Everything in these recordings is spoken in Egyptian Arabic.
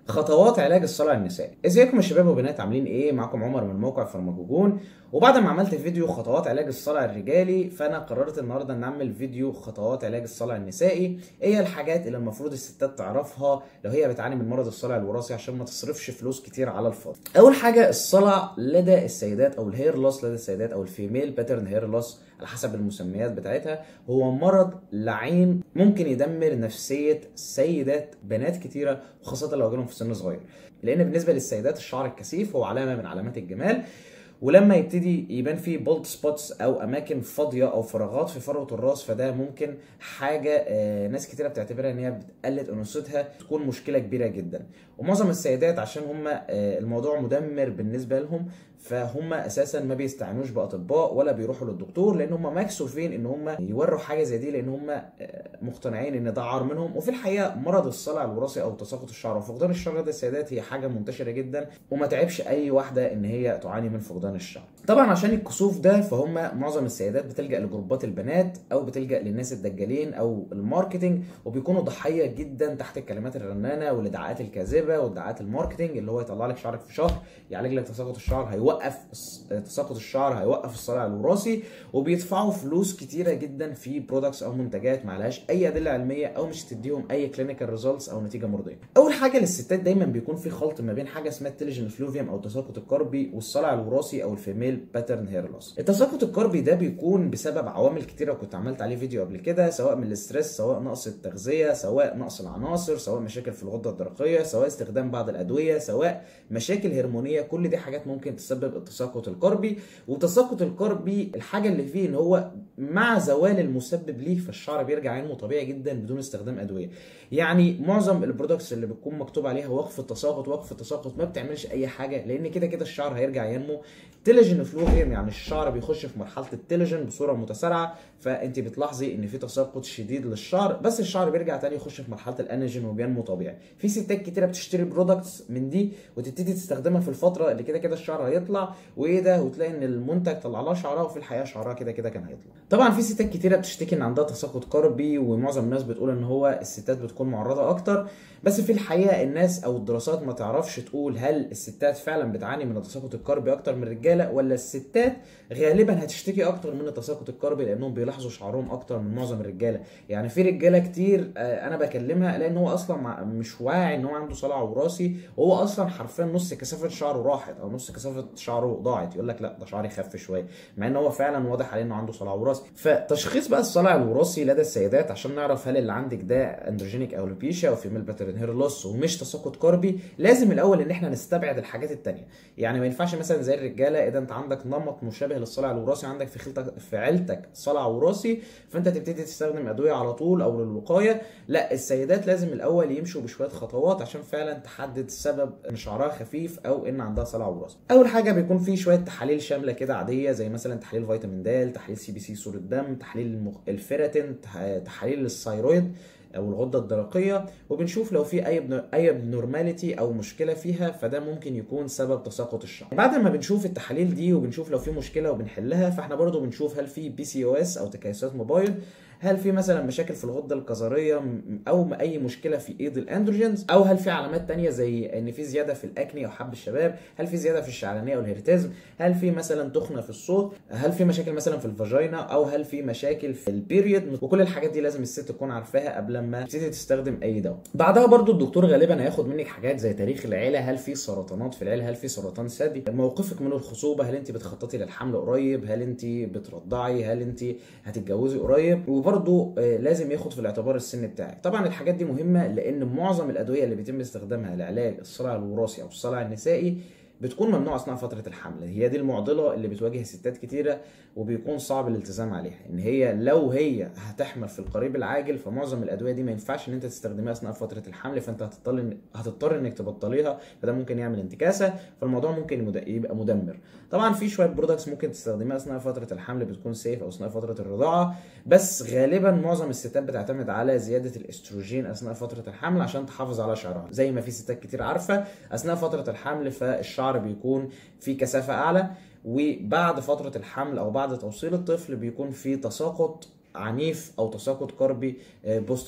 خطوات علاج الصلع النسائي ازيكم يا شباب وبنات عاملين ايه معاكم عمر من موقع فارماكوجون وبعد ما عملت فيديو خطوات علاج الصلع الرجالي فانا قررت النهارده ان اعمل فيديو خطوات علاج الصلع النسائي ايه الحاجات اللي المفروض الستات تعرفها لو هي بتعاني من مرض الصلع الوراثي عشان ما تصرفش فلوس كتير على الفاضي اول حاجه الصلع لدى السيدات او الهير لوس لدى السيدات او الفيميل باترن هير لوس على حسب المسميات بتاعتها هو مرض لعين ممكن يدمر نفسيه سيدات بنات كتيره وخاصه لو جالهم في سن صغير لان بالنسبه للسيدات الشعر الكثيف هو علامه من علامات الجمال ولما يبتدي يبان فيه بولد سبوتس او اماكن فاضيه او فراغات في فروه الراس فده ممكن حاجه آه ناس كتيره بتعتبرها ان هي بتقلل انوثتها تكون مشكله كبيره جدا ومعظم السيدات عشان هم آه الموضوع مدمر بالنسبه لهم فهم اساسا ما بيستعينوش باطباء ولا بيروحوا للدكتور لان هم مكسوفين ان هم يوروا حاجه زي دي لان هم مقتنعين ان ده عار منهم وفي الحقيقه مرض الصلع الوراثي او تساقط الشعر وفقدان الشعر لدى السيدات هي حاجه منتشره جدا وما تعبش اي واحده ان هي تعاني من فقدان الشعر طبعا عشان الكسوف ده فهم معظم السيدات بتلجا لجروبات البنات او بتلجا للناس الدجالين او الماركتنج وبيكونوا ضحيه جدا تحت الكلمات الرنانه والادعاءات الكاذبه وادعاءات الماركتنج اللي هو يطلع لك شعرك في شهر يعالج لك تساقط الشعر هيوقف تساقط الشعر هيوقف الصلع الوراثي وبيدفعوا فلوس كتيره جدا في برودكتس او منتجات ما لهاش اي ادله علميه او مش تديهم اي كلينيكال ريزلتس او نتيجه مرضيه. اول حاجه للستات دايما بيكون في خلط ما بين حاجه اسمها التليجن فلوفيوم او التساقط القربي والصلع الوراثي او الفيميل باترن هير لوس. التساقط القربي ده بيكون بسبب عوامل كتيره كنت عملت عليه فيديو قبل كده سواء من الاسترس سواء نقص التغذيه سواء نقص العناصر سواء مشاكل في الغده الدرقيه سواء استخدام بعض الادويه سواء مشاكل هرمونيه كل دي حاجات ممكن تسبب التساقط القربي والتساقط القربي الحاجه اللي فيه ان هو مع زوال المسبب ليه فالشعر بيرجع ينمو طبيعي جدا بدون استخدام ادويه يعني معظم البرودكتس اللي بتكون مكتوب عليها وقف التساقط وقف التساقط ما بتعملش اي حاجه لان كده كده الشعر هيرجع ينمو تيليجن فلوفيوم يعني الشعر بيخش في مرحله التيليجن بصوره متسارعه فانت بتلاحظي ان في تساقط شديد للشعر بس الشعر بيرجع تاني يخش في مرحله الانيجين وبينمو طبيعي في ستات كتيره بتشتري برودكتس من دي وتبتدي تستخدمها في الفتره اللي كده كده الشعر هيطلع وايه ده وتلاقي ان المنتج طلع لها شعرها وفي الحقيقه شعرها كده كده كان هيطلع طبعا في ستات كتيره بتشتكي ان عندها تساقط قربي ومعظم الناس بتقول ان هو الستات بتكون معرضه اكتر بس في الحقيقه الناس او الدراسات ما تعرفش تقول هل الستات فعلا بتعاني من التساقط القربي اكتر من الرجاله ولا الستات غالبا هتشتكي اكتر من التساقط القربي لانهم بيلاحظوا شعرهم اكتر من معظم الرجاله يعني في رجاله كتير انا بكلمها لان هو اصلا مش واعي ان هو عنده صلع وراثي وهو اصلا حرفيا نص كثافه شعره راحت او نص كثافه شعره ضاعت يقول لك لا ده شعري خف شويه مع ان هو فعلا واضح عليه انه عنده صلع وراثي فتشخيص بقى الصلع الوراثي لدى السيدات عشان نعرف هل اللي عندك ده اندروجينيك او لوبيشيا او فيميل باترن هير لوس ومش تساقط قربي لازم الاول ان احنا نستبعد الحاجات التانية يعني ما ينفعش مثلا زي الرجاله اذا انت عندك نمط مشابه للصلع الوراثي عندك في خلتك في عيلتك صلع وراثي فانت تبتدي تستخدم ادويه على طول او للوقايه لا السيدات لازم الاول يمشوا بشويه خطوات عشان فعلا تحدد السبب ان شعرها خفيف او ان عندها صلع وراثي اول حاجه بيكون في شويه تحاليل شامله كده عاديه زي مثلا تحليل فيتامين د تحليل سي بي سي صوره دم تحليل المخ... الفيراتين تحاليل الثايرويد او الغده الدرقيه وبنشوف لو في اي اي نورماليتي او مشكله فيها فده ممكن يكون سبب تساقط الشعر بعد ما بنشوف التحاليل دي وبنشوف لو في مشكله وبنحلها فاحنا برضو بنشوف هل في بي سي او اس او تكيسات موبايل هل في مثلا مشاكل في الغده الكظريه او اي مشكله في ايض الاندروجينز او هل في علامات تانية زي ان في زياده في الاكني او حب الشباب هل في زياده في الشعرانيه او الهيرتيزم هل في مثلا تخنه في الصوت هل في مشاكل مثلا في الفاجينا او هل في مشاكل في البيريود وكل الحاجات دي لازم الست تكون عارفاها قبل ما تبتدي تستخدم اي دواء بعدها برضو الدكتور غالبا هياخد منك حاجات زي تاريخ العيله هل في سرطانات في العيله هل في سرطان ثدي موقفك من الخصوبه هل انت بتخططي للحمل قريب هل انت بترضعي هل انت هتتجوزي قريب وبرضو لازم ياخد في الاعتبار السن بتاعك طبعا الحاجات دي مهمه لان معظم الادويه اللي بيتم استخدامها لعلاج الصلع الوراثي او الصلع النسائي بتكون ممنوعه اثناء فتره الحمل هي دي المعضله اللي بتواجه ستات كتيره وبيكون صعب الالتزام عليها ان هي لو هي هتحمل في القريب العاجل فمعظم الادويه دي ما ينفعش ان انت تستخدمها اثناء فتره الحمل فانت هتضطر هتضطر انك تبطليها فده ممكن يعمل انتكاسه فالموضوع ممكن يبقى مدمر طبعا في شويه برودكتس ممكن تستخدمها اثناء فتره الحمل بتكون سيف او اثناء فتره الرضاعه بس غالبا معظم الستات بتعتمد على زياده الاستروجين اثناء فتره الحمل عشان تحافظ على شعرها زي ما في ستات كتير عارفه اثناء فتره الحمل فالشعر بيكون في كثافه اعلى وبعد فتره الحمل او بعد توصيل الطفل بيكون في تساقط عنيف او تساقط قربي بوست بارت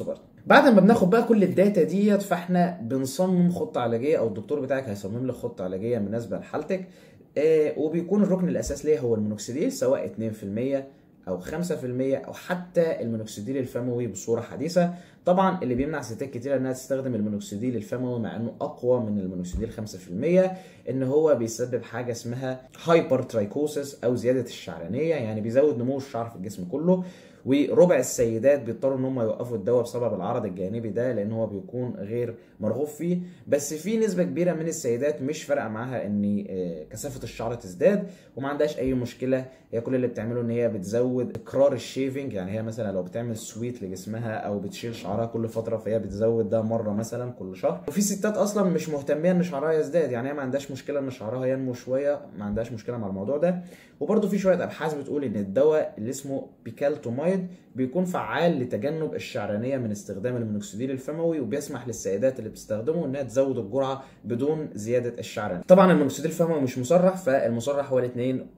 بعد ما بناخد بقى كل الداتا ديت فاحنا بنصمم خطه علاجيه او الدكتور بتاعك هيصمم لك خطه علاجيه مناسبه لحالتك آه وبيكون الركن الاساس ليه هو المونوكسيديل سواء 2% او 5% او حتى المونوكسيديل الفموي بصوره حديثه طبعا اللي بيمنع ستات كتير انها تستخدم المونوكسيديل الفموي مع انه اقوى من المونوكسيديل 5% ان هو بيسبب حاجه اسمها هايبر ترايكوسس او زياده الشعرانيه يعني بيزود نمو الشعر في الجسم كله وربع السيدات بيضطروا ان هم يوقفوا الدواء بسبب العرض الجانبي ده لان هو بيكون غير مرغوب فيه بس في نسبه كبيره من السيدات مش فارقه معاها ان كثافه الشعر تزداد وما عندهاش اي مشكله هي كل اللي بتعمله ان هي بتزود اكرار الشيفنج يعني هي مثلا لو بتعمل سويت لجسمها او بتشيل شعرها كل فتره فهي بتزود ده مره مثلا كل شهر وفي ستات اصلا مش مهتميه ان شعرها يزداد يعني هي ما عندهاش مشكله ان شعرها ينمو شويه ما عندهاش مشكله مع الموضوع ده وبرده في شويه ابحاث بتقول ان الدواء اللي اسمه بيكالتومايد بيكون فعال لتجنب الشعرانيه من استخدام المينوكسيديل الفموي وبيسمح للسيدات اللي بتستخدمه انها تزود الجرعه بدون زياده الشعرانيه. طبعا المينوكسيديل الفموي مش مصرح فالمصرح هو 2%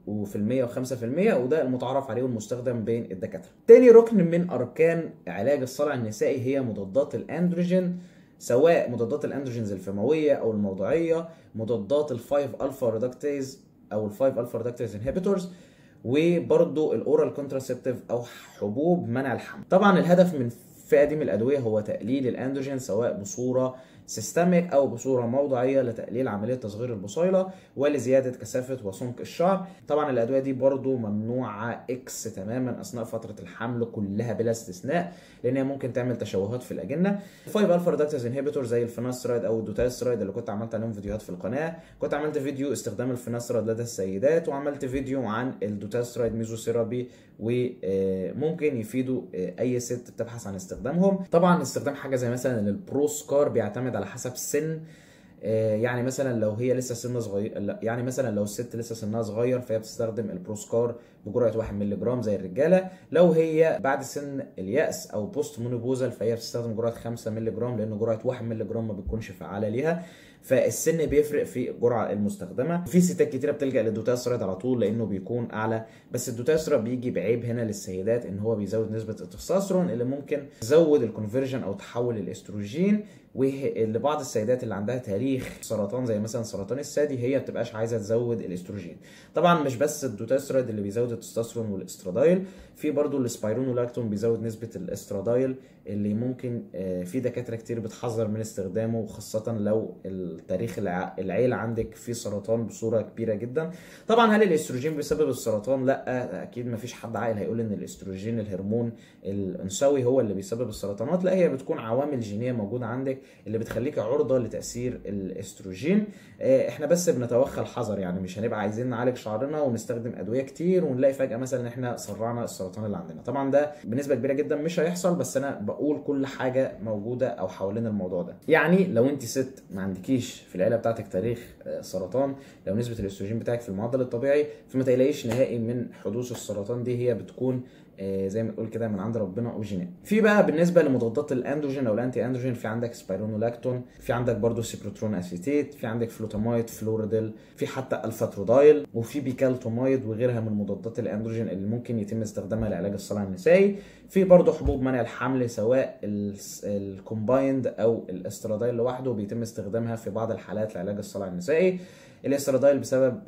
و5% وده المتعارف عليه والمستخدم بين الدكاتره. تاني ركن من اركان علاج الصلع النسائي هي مضادات الاندروجين سواء مضادات الاندروجينز الفمويه او الموضعيه مضادات الفايف الفا ريدكتيز او الفايف الفا ريدكتيز انهبيتورز وبرضه الاورال كونتراسبتيف او حبوب منع الحمل طبعا الهدف من الفئه دي من الادويه هو تقليل الاندروجين سواء بصوره سيستميك او بصوره موضعيه لتقليل عمليه تصغير البصيله ولزياده كثافه وسمك الشعر طبعا الادويه دي برضو ممنوعه اكس تماما اثناء فتره الحمل كلها بلا استثناء لان هي ممكن تعمل تشوهات في الاجنه 5 الفا ريدكتيز انهبيتور زي الفيناسترايد او الدوتاسترايد اللي كنت عملت عليهم فيديوهات في القناه كنت عملت فيديو استخدام الفيناسترايد لدى السيدات وعملت فيديو عن الدوتاسترايد ميزوثيرابي وممكن يفيدوا اي ست بتبحث عن استخدامهم طبعا استخدام حاجه زي مثلا البروسكار بيعتمد على حسب سن يعني مثلا لو هي لسه سن صغير يعني مثلا لو الست لسه سنها صغير فهي بتستخدم البروسكار بجرعه 1 مللي جرام زي الرجاله لو هي بعد سن الياس او بوست مونوبوزال فهي بتستخدم جرعه 5 مللي جرام لان جرعه 1 مللي جرام ما بتكونش فعاله ليها فالسن بيفرق في الجرعه المستخدمه في ستات كتيره بتلجا للدوتاستراد على طول لانه بيكون اعلى بس الدوتاستراد بيجي بعيب هنا للسيدات ان هو بيزود نسبه التستوستيرون اللي ممكن تزود الكونفرجن او تحول الاستروجين ولبعض السيدات اللي عندها تاريخ سرطان زي مثلا سرطان الثدي هي بتبقاش عايزه تزود الاستروجين طبعا مش بس الدوتاستراد اللي بيزود التستوستيرون والاسترادايل في برضه السبايرونولاكتون بيزود نسبه الاسترادايل اللي ممكن في دكاتره كتير بتحذر من استخدامه خاصه لو التاريخ العيله عندك فيه سرطان بصوره كبيره جدا طبعا هل الاستروجين بيسبب السرطان لا اكيد ما فيش حد عاقل هيقول ان الاستروجين الهرمون الانثوي هو اللي بيسبب السرطانات لا هي بتكون عوامل جينيه موجوده عندك اللي بتخليك عرضه لتاثير الاستروجين احنا بس بنتوخى الحذر يعني مش هنبقى عايزين نعالج شعرنا ونستخدم ادويه كتير ونلاقي فجاه مثلا ان احنا سرعنا السرطان اللي عندنا طبعا ده بنسبه كبيره جدا مش هيحصل بس انا بقول كل حاجه موجوده او حوالين الموضوع ده يعني لو انت ست ما عندكيش في العيله بتاعتك تاريخ سرطان لو نسبه الاستروجين بتاعك في المعدل الطبيعي فما تقلقيش نهائي من حدوث السرطان دي هي بتكون زي ما تقول كده من عند ربنا او جينات في بقى بالنسبه لمضادات الاندروجين او الانتي اندروجين في عندك سبايرونولاكتون في عندك برضو سيبروترون اسيتيت في عندك فلوتامايد فلوريدل في حتى الفاترودايل وفي بيكالتومايد وغيرها من مضادات الاندروجين اللي ممكن يتم استخدامها لعلاج الصلع النسائي في برضو حبوب منع الحمل سواء الكومبايند او الاسترادايل لوحده بيتم استخدامها في بعض الحالات لعلاج الصلع النسائي الاسترادايل بسبب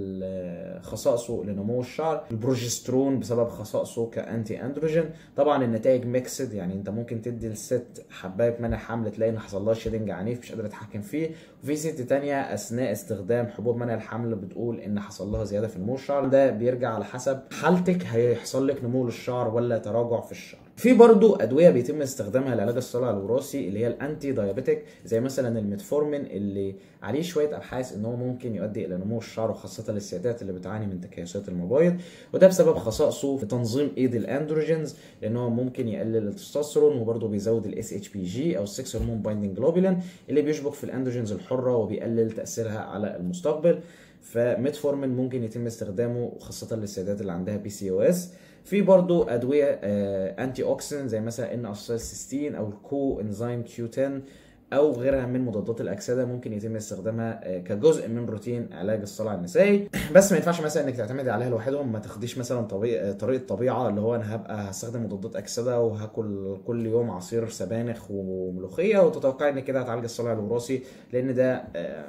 خصائصه لنمو الشعر البروجسترون بسبب خصائصه كانتي اندروجين طبعا النتائج ميكسد يعني انت ممكن تدي الست حبايه منع حمل تلاقي ان حصل لها شيدنج عنيف مش قادره تتحكم فيه وفي ست تانية اثناء استخدام حبوب منع الحمل بتقول ان حصل لها زياده في نمو الشعر ده بيرجع على حسب حالتك هيحصل لك نمو للشعر ولا تراجع في الشعر في برضو ادويه بيتم استخدامها لعلاج الصلع الوراثي اللي هي الانتي دايابيتيك زي مثلا الميتفورمين اللي عليه شويه ابحاث ان هو ممكن يؤدي الى نمو الشعر وخاصه للسيدات اللي بتعاني من تكيسات المبايض وده بسبب خصائصه في تنظيم ايد الاندروجينز لان هو ممكن يقلل التستوستيرون وبرضه بيزود الاس اتش بي جي او السكس هرمون بايندنج جلوبولين اللي بيشبك في الاندروجينز الحره وبيقلل تاثيرها على المستقبل فميتفورمين ممكن يتم استخدامه خاصه للسيدات اللي عندها بي سي او اس في برضو ادويه آه انتي اوكسيدنت زي مثلا ان اسيتيلسيستين او الكو انزيم كيو 10 او غيرها من مضادات الاكسده ممكن يتم استخدامها آه، كجزء من روتين علاج الصلع النسائي بس ما ينفعش مثلا انك تعتمدي عليها لوحدهم ما تاخديش مثلا طبيعي طريقه طبيعه اللي هو انا هبقى هستخدم مضادات اكسده وهاكل كل يوم عصير سبانخ وملوخيه وتتوقعي ان كده هتعالج الصلع الوراثي لان ده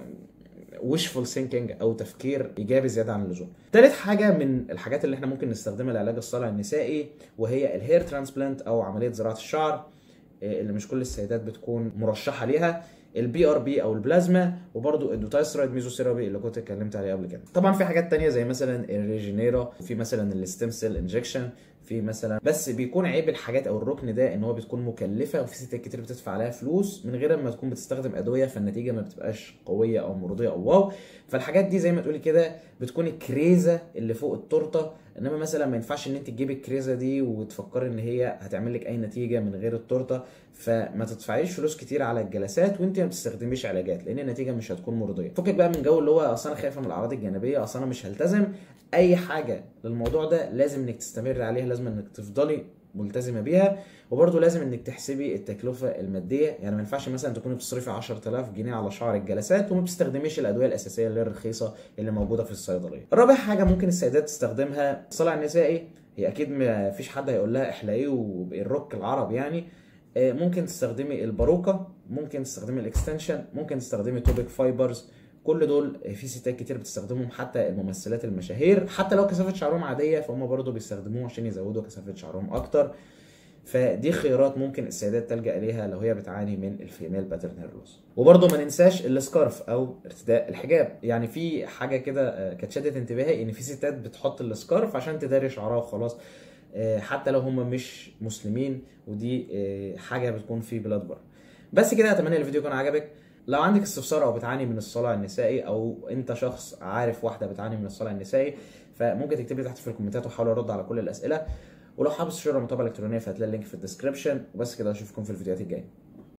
وishful thinking او تفكير ايجابي زياده عن اللزوم. ثالث حاجه من الحاجات اللي احنا ممكن نستخدمها لعلاج الصلع النسائي وهي الهير ترانسبلانت او عمليه زراعه الشعر آه، اللي مش كل السيدات بتكون مرشحه ليها البي ار بي او البلازما وبرده الدوتايسترايد ميزوثيرابي اللي كنت اتكلمت عليه قبل كده طبعا في حاجات تانية زي مثلا الريجينيرا وفي مثلا الستيم سيل انجكشن في مثلا بس بيكون عيب الحاجات او الركن ده ان هو بتكون مكلفه وفي ستات كتير بتدفع عليها فلوس من غير ما تكون بتستخدم ادويه فالنتيجه ما بتبقاش قويه او مرضيه او واو فالحاجات دي زي ما تقولي كده بتكون الكريزه اللي فوق التورته انما مثلا ما ينفعش ان انت تجيبي الكريزه دي وتفكري ان هي هتعمل لك اي نتيجه من غير التورته فما تدفعيش فلوس كتير على الجلسات وانت ما بتستخدميش علاجات لان النتيجه مش هتكون مرضيه فكك بقى من جو اللي هو اصل انا خايفه من الاعراض الجانبيه اصل انا مش هلتزم اي حاجه للموضوع ده لازم انك تستمر عليها لازم انك تفضلي ملتزمه بيها وبرده لازم انك تحسبي التكلفه الماديه يعني ما ينفعش مثلا تكوني بتصرفي 10000 جنيه على شعر الجلسات وما بتستخدميش الادويه الاساسيه اللي هي الرخيصه اللي موجوده في الصيدليه. رابع حاجه ممكن السيدات تستخدمها الصلع النسائي هي اكيد ما فيش حد هيقول لها احلقيه وبالروك العرب يعني آه، ممكن تستخدمي الباروكه ممكن تستخدمي الاكستنشن ممكن تستخدمي توبيك فايبرز كل دول في ستات كتير بتستخدمهم حتى الممثلات المشاهير حتى لو كثافه شعرهم عاديه فهم برضه بيستخدموه عشان يزودوا كثافه شعرهم اكتر فدي خيارات ممكن السيدات تلجا اليها لو هي بتعاني من الفيميل باترن هير لوس وبرضه ما ننساش السكارف او ارتداء الحجاب يعني في حاجه كده آه، كانت شدت انتباهي ان في ستات بتحط السكارف عشان تداري شعرها وخلاص آه، حتى لو هم مش مسلمين ودي آه، حاجه بتكون في بلاد بره بس كده اتمنى الفيديو يكون عجبك لو عندك استفسار او بتعاني من الصلع النسائي او انت شخص عارف واحده بتعاني من الصلع النسائي فممكن تكتب لي تحت في الكومنتات واحاول ارد على كل الاسئله ولو حابب تشتري المطابعه الالكترونيه فهتلاقي اللينك في الديسكربشن وبس كده اشوفكم في الفيديوهات الجايه